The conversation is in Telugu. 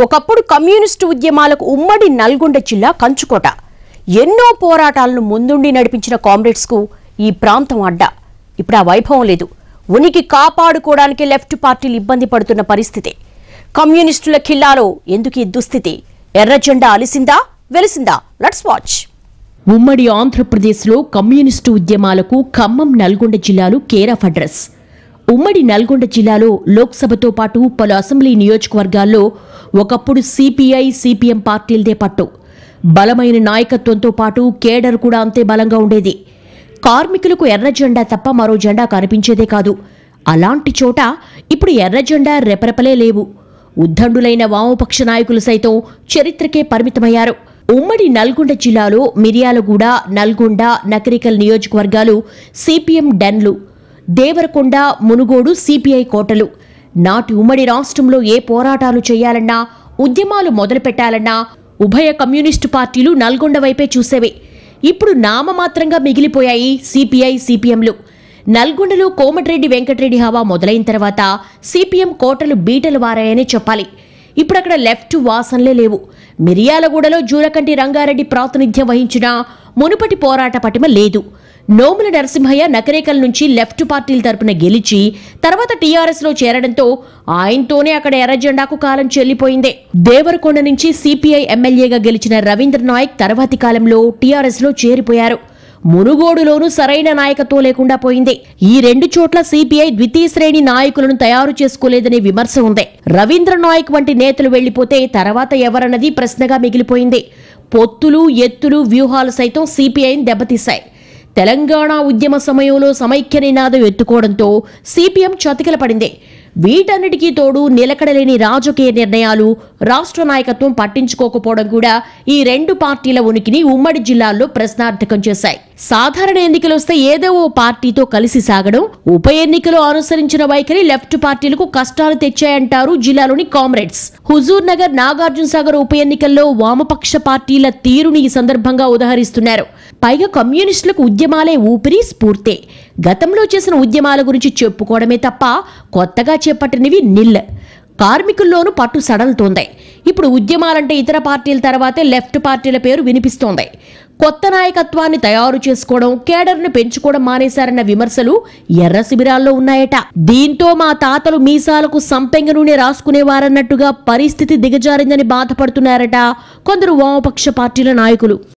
ఒకప్పుడు కమ్యూనిస్టు ఉద్యమాలకు ఉమ్మడి నల్గొండ జిల్లా కంచుకోట ఎన్నో పోరాటాలను ముందుండి నడిపించిన కామ్రేడ్స్కు ఈ ప్రాంతం అడ్డా ఇప్పుడు ఆ వైభవం లేదు ఉనికి కాపాడుకోవడానికి లెఫ్ట్ పార్టీలు ఇబ్బంది పడుతున్న పరిస్థితి కమ్యూనిస్టుల ఖిల్లాలో ఎందుకు ఈ దుస్థితి ఎర్ర జెండా అలిసిందా వెలిసిందా లెట్స్ వాచ్ ఉమ్మడి ఆంధ్రప్రదేశ్లో కమ్యూనిస్టు ఉద్యమాలకు ఖమ్మం నల్గొండ జిల్లాలు కేర్ ఆఫ్ అడ్రస్ ఉమ్మడి నల్గొండ జిల్లాలో లోక్సభతో పాటు పలు అసెంబ్లీ నియోజకవర్గాల్లో ఒకప్పుడు సిపిఐ సిపిఎం పార్టీలదే పట్టు బలమైన నాయకత్వంతో పాటు కేడర్ కూడా అంతే బలంగా ఉండేది కార్మికులకు ఎర్ర జెండా తప్ప మరో జెండా కనిపించేదే కాదు అలాంటి చోట ఇప్పుడు ఎర్ర జెండా రెపరెపలే లేవు ఉద్దండులైన వామపక్ష నాయకులు సైతం చరిత్రకే పరిమితమయ్యారు ఉమ్మడి నల్గొండ జిల్లాలో మిర్యాలగూడ నల్గొండ నకరికల్ నియోజకవర్గాలు సిపిఎం డెన్లు దేవరకొండ మునుగోడు సిపిఐ కోటలు నాటి ఉమ్మడి రాష్ట్రంలో ఏ పోరాటాలు చేయాలన్నా ఉద్యమాలు మొదలుపెట్టాలన్నా ఉభయ కమ్యూనిస్టు పార్టీలు నల్గొండ వైపే చూసేవే ఇప్పుడు నామమాత్రంగా మిగిలిపోయాయి సిపిఐ సిపిఎంలు నల్గొండలో కోమటిరెడ్డి వెంకటరెడ్డి హవా మొదలైన తర్వాత సిపిఎం కోటలు బీటలు వారాయనే చెప్పాలి ఇప్పుడు అక్కడ లెఫ్ట్ వాసనలే లేవు మిరియాలగూడలో జూరకంటి రంగారెడ్డి ప్రాతినిధ్యం వహించిన మునుపటి పోరాట పటిమ లేదు నోముల నరసింహయ్య నకరేకల్ నుంచి లెఫ్ట్ పార్టీల తరపున గెలిచి తర్వాత టీఆర్ఎస్ లో చేరడంతో ఆయనతోనే అక్కడ ఎర్ర జెండాకు కాలం చెల్లిపోయిందే దేవరకొండ నుంచి సిపిఐ ఎమ్మెల్యేగా గెలిచిన రవీంద్ర నాయక్ తర్వాతి కాలంలో టీఆర్ఎస్ లో చేరిపోయారు మునుగోడులోనూ సరైన నాయకత్వం లేకుండా పోయింది ఈ రెండు చోట్ల సిపిఐ ద్వితీయ శ్రేణి నాయకులను తయారు చేసుకోలేదనే విమర్శ ఉంది రవీంద్ర నాయక్ వంటి నేతలు వెళ్లిపోతే తర్వాత ఎవరన్నది ప్రశ్నగా మిగిలిపోయింది పొత్తులు ఎత్తులు వ్యూహాలు సైతం సిపిఐని దెబ్బతీశాయి తెలంగాణ ఉద్యమ సమయంలో సమైక్య నినాదం ఎత్తుకోవడంతో సిపిఎం చతికిల పడింది వీటన్నిటికీ తోడు నిలకడలేని రాజకీయ నిర్ణయాలు రాష్ట్ర నాయకత్వం పట్టించుకోకపోవడం కూడా ఈ రెండు పార్టీల ఉనికిని ఉమ్మడి జిల్లాల్లో ప్రశ్నార్థకం చేశాయి సాధారణ ఎన్నికలు వస్తే ఏదో ఓ పార్టీతో కలిసి సాగడం ఉప ఎన్నికలు అనుసరించిన వైఖరి లెఫ్ట్ పార్టీలకు కష్టాలు తెచ్చాయంటారు జిల్లాలోని కామ్రేడ్స్ హుజూర్ నగర్ నాగార్జున సాగర్ ఉప ఎన్నికల్లో వామపక్ష పార్టీల తీరుని ఈ సందర్భంగా ఉదహరిస్తున్నారు పైగా కమ్యూనిస్టులకు ఉద్యమాలే ఊపిరి స్ఫూర్తే గతంలో చేసిన ఉద్యమాల గురించి చెప్పుకోవడమే తప్ప కొత్తగా చేపట్టినవి నిల్ కార్మికుల్లోనూ పట్టు సడలుతోంది ఇప్పుడు ఉద్యమాలంటే ఇతర పార్టీల తర్వాతే లెఫ్ట్ పార్టీల పేరు వినిపిస్తోంది కొత్త నాయకత్వాన్ని తయారు చేసుకోవడం కేడర్ను పెంచుకోవడం మానేశారన్న విమర్శలు ఎర్ర శిబిరాల్లో ఉన్నాయట దీంతో మా తాతలు మీసాలకు సంపెంగ నూనె రాసుకునేవారన్నట్టుగా పరిస్థితి దిగజారిందని బాధపడుతున్నారట కొందరు వామపక్ష పార్టీల నాయకులు